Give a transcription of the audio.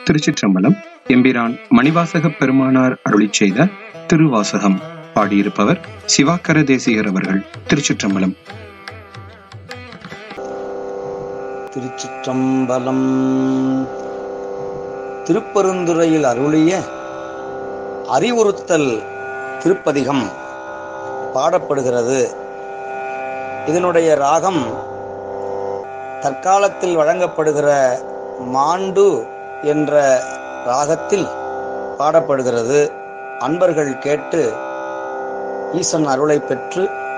திருச்சிற்றம்பலம் எம்பிரான் மணிவாசகப் பெருமானார் அருளிச் செய்த திருவாசகம் பாடியிருப்பவர் சிவாக்கர தேசிகர் அவர்கள் திருச்சிற்றம்பலம் திருச்சிற்றம்பலம் திருப்பெருந்துறையில் அருளிய அறிவுறுத்தல் திருப்பதிகம் பாடப்படுகிறது இதனுடைய ராகம் தற்காலத்தில் வழங்கப்படுகிற மாண்டு என்ற ராகத்தில் பாடப்படுகிறது அன்பர்கள் கேட்டு ஈசன் அருளை பெற்று